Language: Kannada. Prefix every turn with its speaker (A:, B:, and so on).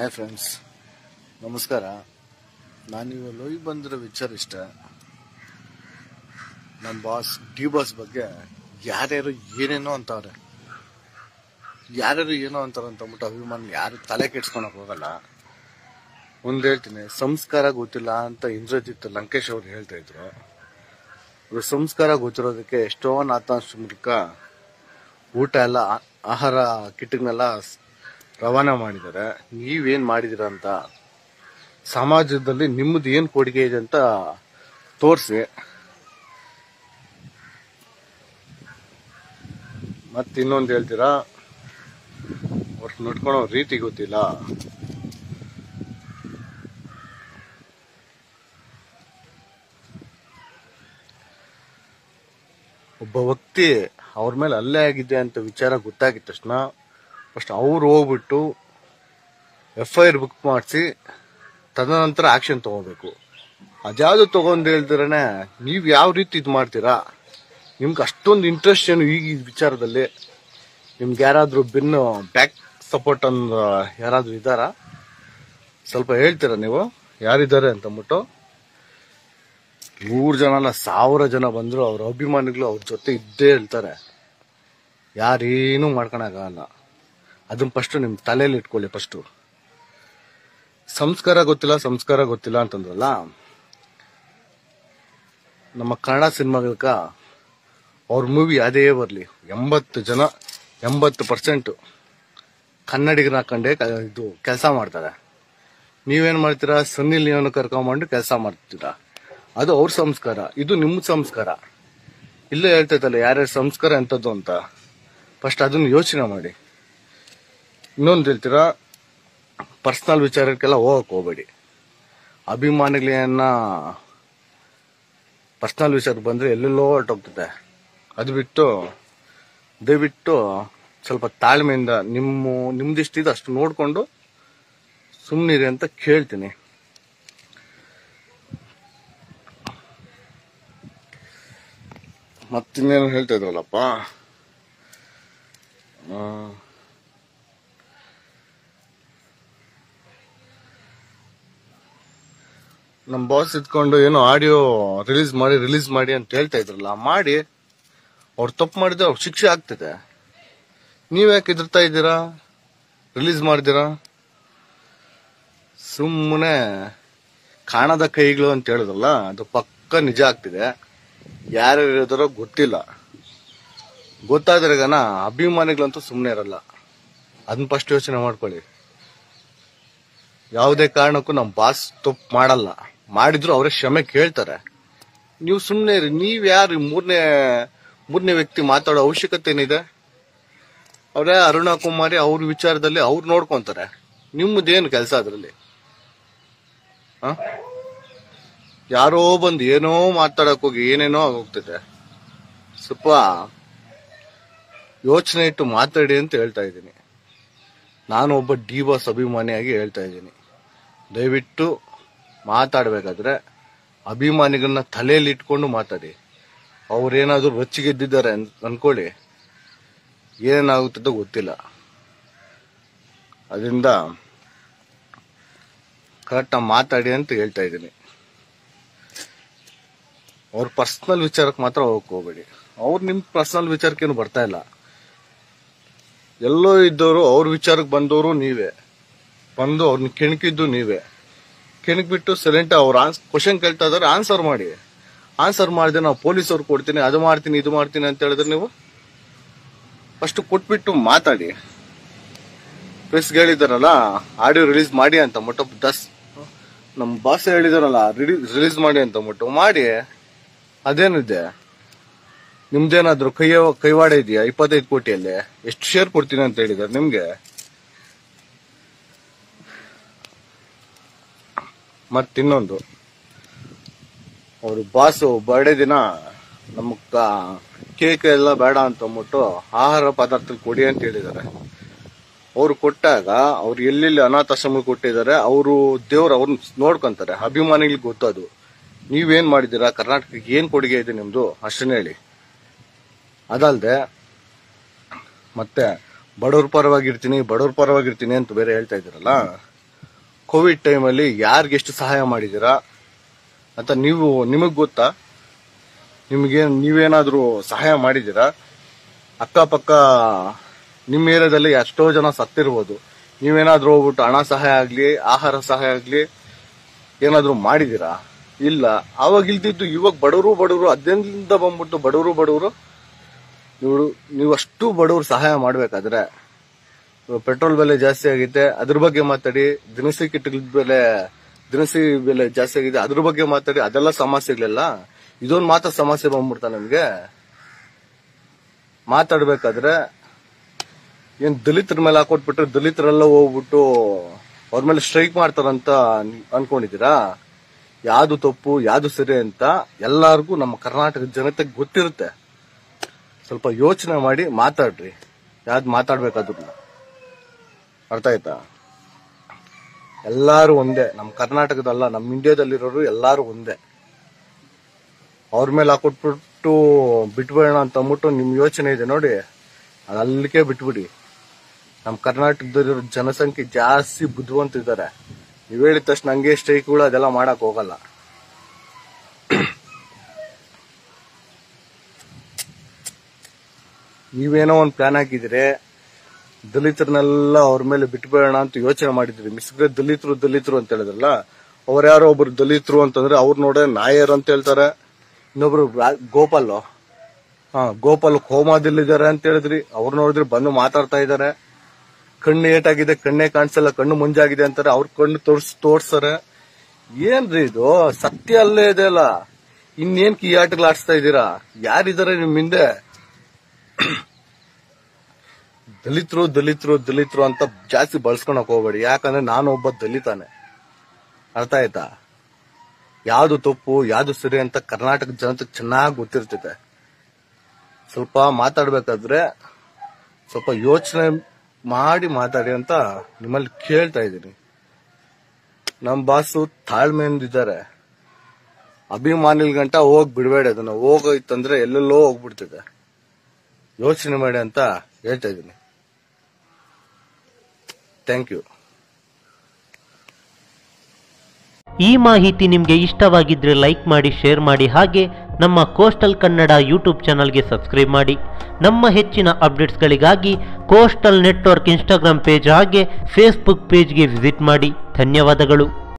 A: ಹಾಯ್ ಫ್ರೆಂಡ್ಸ್ ನಮಸ್ಕಾರ ನಾನಿವಾಗ ಲೋಯ್ ಬಂದಿರೋ ವಿಚಾರ ಇಷ್ಟ ನಮ್ಮ ಬಾಸ್ ಡಿ ಬಾಸ್ ಬಗ್ಗೆ ಯಾರ್ಯಾರು ಏನೇನೋ ಅಂತವ್ರೆ ಯಾರ್ಯಾರು ಏನೋ ಅಂತಾರ ಅಂತ ಅಂದ್ಬಿಟ್ಟು ಅಭಿಮಾನ ಯಾರು ತಲೆ ಕೆಡ್ಸ್ಕೊಳಕ್ ಹೋಗಲ್ಲ ಒಂದ್ ಹೇಳ್ತೀನಿ ಸಂಸ್ಕಾರ ಗೊತ್ತಿಲ್ಲ ಅಂತ ಇಂದ್ರಜಿತ್ ಲಂಕೇಶ್ ಅವ್ರು ಹೇಳ್ತಾ ಇದ್ರು ಅವ್ರು ಸಂಸ್ಕಾರ ಗೊತ್ತಿರೋದಕ್ಕೆ ಎಷ್ಟೋ ನಾಥಾಂಶ ಮೂಲಕ ಊಟ ಎಲ್ಲ ಆ- ಆಹಾರ ಕಿಟ್ಗಳನ್ನೆಲ್ಲ ರವಾನೆ ಮಾಡಿದ್ದಾರೆ ನೀವೇನ್ ಮಾಡಿದಿರ ಅಂತ ಸಮಾಜದಲ್ಲಿ ನಿಮ್ಮದು ಏನ್ ಕೊಡುಗೆ ಇದೆ ಅಂತ ತೋರಿಸಿ ಮತ್ತೆ ಇನ್ನೊಂದು ಹೇಳ್ತೀರಾ ಅವ್ರು ನಡ್ಕೊಳೋ ರೀತಿ ಗೊತ್ತಿಲ್ಲ ಒಬ್ಬ ವ್ಯಕ್ತಿ ಅವ್ರ ಮೇಲೆ ಹಲ್ಲೆ ಆಗಿದೆ ಅಂತ ವಿಚಾರ ಗೊತ್ತಾಗಿದ ತಕ್ಷಣ ಫಸ್ಟ್ ಅವ್ರು ಹೋಗ್ಬಿಟ್ಟು ಎಫ್ ಐ ಆರ್ ಬುಕ್ ಮಾಡಿಸಿ ತದನಂತರ ಆಕ್ಷನ್ ತಗೋಬೇಕು ಅದ್ಯಾವುದು ತಗೊಂಡು ಹೇಳ್ದಿರನೆ ನೀವು ಯಾವ ರೀತಿ ಇದು ಮಾಡ್ತೀರಾ ನಿಮ್ಗೆ ಅಷ್ಟೊಂದು ಇಂಟ್ರೆಸ್ಟ್ ಏನು ಈಗ ಈ ವಿಚಾರದಲ್ಲಿ ನಿಮ್ಗೆ ಯಾರಾದ್ರೂ ಬಿನ್ ಬ್ಯಾಕ್ ಸಪೋರ್ಟ್ ಅಂದ್ ಯಾರಾದ್ರೂ ಇದ್ದಾರಾ ಸ್ವಲ್ಪ ಹೇಳ್ತೀರಾ ನೀವು ಯಾರಿದ್ದಾರೆ ಅಂತ ಅಂದ್ಬಿಟ್ಟು ನೂರು ಜನ ಅಲ್ಲ ಸಾವಿರ ಜನ ಬಂದ್ರು ಅವ್ರ ಅಭಿಮಾನಿಗಳು ಅವ್ರ ಜೊತೆ ಇದ್ದೇ ಇರ್ತಾರೆ ಯಾರೇನೂ ಮಾಡ್ಕೊಳಕ್ಕಾಗಲ್ಲ ಅದನ್ನ ಫಸ್ಟ್ ನಿಮ್ ತಲೆಯಲ್ಲಿ ಇಟ್ಕೊಳ್ಳಿ ಫಸ್ಟ್ ಸಂಸ್ಕಾರ ಗೊತ್ತಿಲ್ಲ ಸಂಸ್ಕಾರ ಗೊತ್ತಿಲ್ಲ ಅಂತಂದ್ರಲ್ಲ ನಮ್ಮ ಕನ್ನಡ ಸಿನಿಮಾಗಳಕ ಅವ್ರ ಮೂವಿ ಅದೇ ಬರಲಿ ಎಂಬತ್ತು ಜನ ಎಂಬತ್ತು ಪರ್ಸೆಂಟ್ ಕನ್ನಡಿಗರ ಹಾಕೊಂಡೇ ಕ- ಇದು ಕೆಲಸ ಮಾಡ್ತಾರೆ ನೀವೇನ್ ಮಾಡ್ತೀರಾ ಸನ್ನಿ ಲಿಯೋನ್ ಕರ್ಕೊಂಬಂಡು ಕೆಲಸ ಮಾಡ್ತೀರಾ ಅದು ಅವ್ರ ಸಂಸ್ಕಾರ ಇದು ನಿಮ್ಮ ಸಂಸ್ಕಾರ ಇಲ್ಲೇ ಹೇಳ್ತೈತಲ್ಲ ಯಾರ್ಯಾರ ಸಂಸ್ಕಾರ ಎಂಥದ್ದು ಅಂತ ಫಸ್ಟ್ ಅದನ್ನ ಯೋಚನೆ ಮಾಡಿ ಇನ್ನೊಂದು ಹೇಳ್ತೀರಾ ಪರ್ಸನಲ್ ವಿಚಾರಕ್ಕೆಲ್ಲ ಹೋಗಕ್ ಹೋಗ್ಬೇಡಿ ಅಭಿಮಾನಿಗಳನ್ನ ಪರ್ಸನಲ್ ವಿಚಾರ ಬಂದ್ರೆ ಎಲ್ಲೆಲ್ಲೋ ಹೊರಟೋಗ್ತದೆ ಅದು ಬಿಟ್ಟು ದಯವಿಟ್ಟು ಸ್ವಲ್ಪ ತಾಳ್ಮೆಯಿಂದ ನಿಮ್ಮ ನಿಮ್ದಿಷ್ಟಿದೆ ಅಷ್ಟು ನೋಡ್ಕೊಂಡು ಸುಮ್ಮನಿರಿ ಅಂತ ಕೇಳ್ತೀನಿ ಮತ್ತಿನ್ನೇನು ಹೇಳ್ತಾ ಇದ್ರಲ್ಲಪ್ಪ ಆ, ನಮ್ ಬಾಸ್ ಇದ್ಕೊಂಡು ಏನೋ ಆಡಿಯೋ ರಿಲೀಸ್ ಮಾಡಿ ರಿಲೀಸ್ ಮಾಡಿ ಅಂತ ಹೇಳ್ತಾ ಇದ್ರಲ್ಲ ಮಾಡಿ ಅವ್ರು ತಪ್ಪು ಮಾಡಿದ್ರೆ ಅವ್ರ ಶಿಕ್ಷೆ ಆಗ್ತದೆ ನೀವ್ ಯಾಕೆ ಎದುರ್ತಾ ಇದ್ದೀರಾ ರಿಲೀಸ್ ಮಾಡಿದಿರಾ ಸುಮ್ಮನೆ ಕಾಣದ ಕೈಗಳು ಅಂತ ಹೇಳಿದ್ರಲ್ಲ ಅದು ಪಕ್ಕ ನಿಜ ಆಗ್ತಿದೆ ಯಾರು ಇರೋದರೋ ಗೊತ್ತಿಲ್ಲ ಗೊತ್ತಾದ್ರೆಗನ ಅಭಿಮಾನಿಗಳಂತೂ ಸುಮ್ಮನೆ ಇರಲ್ಲ ಅದನ್ನ ಫಸ್ಟ್ ಯೋಚನೆ ಮಾಡ್ಕೊಳ್ಳಿ ಯಾವುದೇ ಕಾರಣಕ್ಕೂ ನಮ್ಮ ಬಾಸ್ ತಪ್ಪು ಮಾಡಲ್ಲ ಮಾಡಿದ್ರು ಅವರೇ ಕ್ಷಮೆ ಕೇಳ್ತಾರೆ ನೀವು ಸುಮ್ಮನೆ ಇರಿ ನೀವ್ ಯಾರು ಮೂರನೇ ಮೂರನೇ ವ್ಯಕ್ತಿ ಮಾತಾಡೋ ಅವಶ್ಯಕತೆ ಏನಿದೆ ಅವರೇ ಅರುಣ ಕುಮಾರಿ ಅವ್ರ ವಿಚಾರದಲ್ಲಿ ಅವ್ರು ನೋಡ್ಕೊಂತಾರೆ ನಿಮ್ಮದೇನು ಕೆಲಸ ಅದರಲ್ಲಿ ಯಾರೋ ಬಂದು ಏನೋ ಮಾತಾಡಕ್ ಹೋಗಿ ಏನೇನೋ ಆಗೋಗ್ತದೆ ಸ್ವಲ್ಪ ಯೋಚನೆ ಇಟ್ಟು ಮಾತಾಡಿ ಅಂತ ಹೇಳ್ತಾ ಇದ್ದೀನಿ ನಾನು ಒಬ್ಬ ಡಿ ಬಾಸ್ ಅಭಿಮಾನಿಯಾಗಿ ಹೇಳ್ತಾ ಇದ್ದೀನಿ ದಯವಿಟ್ಟು ಮಾತಾಡ್ಬೇಕಾದ್ರೆ ಅಭಿಮಾನಿಗಳನ್ನ ತಲೆಯಲ್ಲಿ ಇಟ್ಕೊಂಡು ಮಾತಾಡಿ ಅವ್ರೇನಾದ್ರೂ ರೊಚ್ಚಿಗೆದ್ದಿದ್ದಾರೆ ಅನ್- ಅನ್ಕೊಳ್ಳಿ ಏನಾಗುತ್ತದೋ ಗೊತ್ತಿಲ್ಲ ಅದರಿಂದ ಕರೆಕ್ಟಾಗಿ ಮಾತಾಡಿ ಅಂತ ಹೇಳ್ತಾ ಇದ್ದೀನಿ ಅವ್ರ ಪರ್ಸನಲ್ ವಿಚಾರಕ್ಕೆ ಮಾತ್ರ ಹೋಗಕ್ ಹೋಗ್ಬೇಡಿ ಅವ್ರು ನಿಮ್ ಪರ್ಸನಲ್ ವಿಚಾರಕ್ಕೇನು ಬರ್ತಾ ಇಲ್ಲ ಎಲ್ಲೋ ಇದ್ದವರು ಅವ್ರ ವಿಚಾರಕ್ಕೆ ಬಂದವರು ನೀವೇ ಬಂದು ಅವ್ರನ್ನ ಕೆಣಕಿದ್ದು ನೀವೇ ಕೆಣಕ್ಬಿಟ್ಟು ಸೈಲೆಂಟ್ ಅವ್ರ ಕ್ವಶನ್ ಕೇಳ್ತಾ ಇದಾರೆ ಆನ್ಸರ್ ಮಾಡಿ ಆನ್ಸರ್ ಮಾಡಿದೆ ನಾವು ಪೊಲೀಸ್ ಅವ್ರು ಕೊಡ್ತೀನಿ ಅದು ಮಾಡ್ತೀನಿ ಇದು ಮಾಡ್ತೀನಿ ಅಂತ ಹೇಳಿದ್ರೆ ನೀವು ಫಸ್ಟ್ ಕೊಟ್ಬಿಟ್ಟು ಮಾತಾಡಿ ಪ್ರೆಸ್ಗೆ ಹೇಳಿದಾರಲ್ಲ ಆಡಿಯೋ ರಿಲೀಸ್ ಮಾಡಿ ಅಂತ ಮಟ್ಟ ದಸ್ ನಮ್ಮ ಬಾಸ್ ಹೇಳಿದಾರಲ್ಲ ರಿಲೀಸ್ ಮಾಡಿ ಅಂತ ಮಟ್ಟು ಮಾಡಿ ಅದೇನಿದೆ ನಿಮ್ದೇನಾದ್ರು ಕೈಯ ಕೈವಾಡ ಇದೆಯಾ ಇಪ್ಪತ್ತೈದು ಕೋಟಿಯಲ್ಲಿ ಎಷ್ಟು ಶೇರ್ ಕೊಡ್ತೀನಿ ಅಂತ ಹೇಳಿದಾರೆ ನಿಮ್ಗೆ ಮತ್ತಿನ್ನೊಂದು ಅವರು ಬಾಸು ಬರ್ಡೇ ದಿನ ನಮ್ಮ ಕೇಕ್ ಎಲ್ಲ ಬೇಡ ಅಂತ ಅಂದ್ಬಿಟ್ಟು ಆಹಾರ ಪದಾರ್ಥ ಕೊಡಿ ಅಂತ ಹೇಳಿದ್ದಾರೆ ಅವ್ರು ಕೊಟ್ಟಾಗ ಅವ್ರು ಎಲ್ಲೆಲ್ಲಿ ಅನಾಥಾಶ್ರಮ ಕೊಟ್ಟಿದ್ದಾರೆ ಅವರು ದೇವ್ರು ಅವ್ರನ್ನ ನೋಡ್ಕೊಂತಾರೆ ಅಭಿಮಾನಿಗಳಿಗೆ ಗೊತ್ತದು ನೀವೇನ್ ಮಾಡಿದ್ದೀರಾ ಕರ್ನಾಟಕಕ್ಕೆ ಏನ್ ಕೊಡುಗೆ ಇದೆ ನಿಮ್ದು ಅಷ್ಟನ್ನ ಹೇಳಿ ಅದಲ್ದೆ ಮತ್ತೆ ಬಡವ್ರ ಪರವಾಗಿರ್ತೀನಿ ಬಡವ್ರ ಪರವಾಗಿರ್ತೀನಿ ಅಂತ ಬೇರೆ ಹೇಳ್ತಾ ಇದ್ದೀರಲ್ಲ ಕೋವಿಡ್ ಟೈಮಲ್ಲಿ ಯಾರಿಗೆಷ್ಟು ಸಹಾಯ ಮಾಡಿದ್ದೀರಾ ಅಂತ ನೀವು ನಿಮಗ್ ಗೊತ್ತಾ ನಿಮ್ಗೆ ನೀವೇನಾದ್ರೂ ಸಹಾಯ ಮಾಡಿದ್ದೀರಾ ಅಕ್ಕಪಕ್ಕ ನಿಮ್ಮ ಏರಿಯಾದಲ್ಲಿ ಎಷ್ಟೋ ಜನ ಸತ್ತಿರ್ಬೋದು ನೀವೇನಾದ್ರೂ ಹೋಗ್ಬಿಟ್ಟು ಹಣ ಸಹಾಯ ಆಗ್ಲಿ ಆಹಾರ ಸಹಾಯ ಆಗ್ಲಿ ಏನಾದ್ರೂ ಮಾಡಿದೀರಾ ಇಲ್ಲ ಅವಾಗ ಇಲ್ದಿದ್ದು ಇವಾಗ ಬಡವರು ಬಡವರು ಅದ್ರಿಂದ ಬಂದ್ಬಿಟ್ಟು ಬಡವರು ಬಡವರು ನೀವು ನೀವು ಅಷ್ಟು ಬಡವರು ಸಹಾಯ ಮಾಡ್ಬೇಕಾದ್ರೆ ಇವಾಗ ಪೆಟ್ರೋಲ್ ಬೆಲೆ ಜಾಸ್ತಿ ಆಗೈತೆ ಅದ್ರ ಬಗ್ಗೆ ಮಾತಾಡಿ ದಿನಸಿ ಕಿಟ್ಗಳ ಬೆಲೆ ದಿನಸಿ ಬೆಲೆ ಜಾಸ್ತಿ ಆಗಿದೆ ಅದ್ರ ಬಗ್ಗೆ ಮಾತಾಡಿ ಅದೆಲ್ಲ ಸಮಸ್ಯೆಗಳಿಲ್ಲ ಇದೊಂದು ಮಾತ್ರ ಸಮಸ್ಯೆ ಬಂದ್ಬಿಡ್ತಾ ನಮ್ಗೆ ಮಾತಾಡ್ಬೇಕಾದ್ರೆ ಏನ್ ದಲಿತರ ಮೇಲೆ ಹಾಕೊಟ್ಬಿಟ್ರೆ ದಲಿತರೆಲ್ಲ ಹೋಗ್ಬಿಟ್ಟು ಅವ್ರ ಮೇಲೆ ಸ್ಟ್ರೈಕ್ ಮಾಡ್ತಾರಂತ ನೀವ್ ಅನ್ಕೊಂಡಿದ್ದೀರಾ ಯಾವ್ದು ತಪ್ಪು ಯಾವ್ದು ಸರಿ ಅಂತ ಎಲ್ಲಾರ್ಗೂ ನಮ್ಮ ಕರ್ನಾಟಕ ಜನತೆಗೆ ಗೊತ್ತಿರುತ್ತೆ ಸ್ವಲ್ಪ ಯೋಚನೆ ಮಾಡಿ ಮಾತಾಡ್ರಿ ಯಾವ್ದು ಮಾತಾಡ್ಬೇಕಾದ್ರು ಅರ್ಥ ಆಯ್ತಾ ಎಲ್ಲಾರು ಒಂದೇ ನಮ್ಮ ಕರ್ನಾಟಕದಲ್ಲ ನಮ್ಮ ಇಂಡಿಯಾದಲ್ಲಿರೋರು ಎಲ್ಲಾರು ಒಂದೇ ಅವ್ರ ಮೇಲೆ ಹಾಕೊಟ್ಬಿಟ್ಟು ಬಿಟ್ಬೇಡ ಅಂತ ಅಂದ್ಬಿಟ್ಟು ನಿಮ್ ಯೋಚನೆ ಇದೆ ನೋಡಿ ಅದ್ ಅಲ್ಲಿಗೆ ಬಿಟ್ಬಿಡಿ ನಮ್ಮ ಕರ್ನಾಟಕದಲ್ಲಿರೋ ಜನಸಂಖ್ಯೆ ಜಾಸ್ತಿ ಬುದ್ಧಿವಂತಿದ್ದಾರೆ ನೀವ್ ಹೇಳಿದ ತಕ್ಷಣ ಹಂಗೆ ಸ್ಟ್ರೈಕ್ಗಳು ಅದೆಲ್ಲ ಮಾಡಕ್ ಹೋಗಲ್ಲ ನೀವೇನೋ ಒಂದು ಪ್ಲಾನ್ ಹಾಕಿದ್ರೆ ದಲಿತರನ್ನೆಲ್ಲ ಅವ್ರ ಮೇಲೆ ಬಿಟ್ಬೇಡ ಅಂತ ಯೋಚನೆ ಮಾಡಿದ್ರಿ ಮಿಸ್ಗ್ರೆ ದಲಿತರು ದಲಿತರು ಅಂತ ಹೇಳಿದ್ರಲ್ಲ ಅವ್ರ ಯಾರೋ ಒಬ್ರು ದಲಿತರು ಅಂತಂದ್ರೆ ಅವ್ರು ನೋಡ್ರೆ ನಾಯರ್ ಅಂತ ಹೇಳ್ತಾರೆ ಇನ್ನೊಬ್ರು ರಾ- ಗೋಪಾಲ್ ಹಾ ಗೋಪಾಲ್ ಕೋಮಾದಲ್ಲಿದ್ದಾರೆ ಅಂತ ಹೇಳಿದ್ರಿ ಅವ್ರು ನೋಡಿದ್ರೆ ಬಂದು ಮಾತಾಡ್ತಾ ಇದ್ದಾರೆ ಕಣ್ಣು ಏಟಾಗಿದೆ ಕಣ್ಣೇ ಕಾಣಿಸಲ್ಲ ಕಣ್ಣು ಮುಂಜಾಗಿದೆ ಅಂತಾರೆ ಅವ್ರ ಕಣ್ಣು ತೋರ್ಸ್ ತೋರ್ಸ್ತಾರೆ ಏನ್ರಿ ಇದು ಸತ್ಯ ಅಲ್ಲೇ ಇದೆ ಅಲ್ಲ ಇನ್ನೇನ್ ಕೀ ಆಟಗಳು ಆಡಿಸ್ತಾ ಇದ್ದೀರಾ ಯಾರಿದ್ದಾರೆ ನಿಮ್ ಹಿಂದೆ ದಲಿತರು ದಲಿತರು ದಲಿತರು ಅಂತ ಜಾಸ್ತಿ ಬಳಸ್ಕೊಳಕ್ ಹೋಗ್ಬೇಡಿ ಯಾಕಂದ್ರೆ ನಾನು ಒಬ್ಬ ದಲಿತಾನೆ ಅರ್ಥ ಆಯ್ತಾ ಯಾವ್ದು ತಪ್ಪು ಯಾವ್ದು ಸರಿ ಅಂತ ಕರ್ನಾಟಕ ಜನತೆಗೆ ಚೆನ್ನಾಗಿ ಗೊತ್ತಿರ್ತೈತೆ ಸ್ವಲ್ಪ ಮಾತಾಡ್ಬೇಕಾದ್ರೆ ಸ್ವಲ್ಪ ಯೋಚನೆ ಮಾಡಿ ಮಾತಾಡಿ ಅಂತ ನಿಮ್ಮಲ್ಲಿ ಕೇಳ್ತಾ ಇದ್ದೀನಿ ನಮ್ ಬಾಸು ತಾಳ್ಮೆಯಿಂದಿದ್ದಾರೆ ಅಭಿಮಾನಿಲ್ ಗಂಟ ಹೋಗ್ ಬಿಡ್ಬೇಡಿ ಅದನ್ನ ಹೋಗೋಯ್ತಂದ್ರೆ ಎಲ್ಲೆಲ್ಲೋ ಹೋಗ್ಬಿಡ್ತಿದೆ ಯೋಚನೆ ಮಾಡಿ ಅಂತ ಹೇಳ್ತಾ ಇದ್ದೀನಿ ಥ್ಯಾಂಕ್ ಯು
B: ಈ ಮಾಹಿತಿ ನಿಮಗೆ ಇಷ್ಟವಾಗಿದ್ದರೆ ಲೈಕ್ ಮಾಡಿ ಶೇರ್ ಮಾಡಿ ಹಾಗೆ ನಮ್ಮ ಕೋಸ್ಟಲ್ ಕನ್ನಡ ಯೂಟ್ಯೂಬ್ ಚಾನಲ್ಗೆ ಸಬ್ಸ್ಕ್ರೈಬ್ ಮಾಡಿ ನಮ್ಮ ಹೆಚ್ಚಿನ ಅಪ್ಡೇಟ್ಸ್ಗಳಿಗಾಗಿ ಕೋಸ್ಟಲ್ ನೆಟ್ವರ್ಕ್ ಇನ್ಸ್ಟಾಗ್ರಾಮ್ ಪೇಜ್ ಹಾಗೆ ಫೇಸ್ಬುಕ್ ಪೇಜ್ಗೆ ವಿಸಿಟ್ ಮಾಡಿ ಧನ್ಯವಾದಗಳು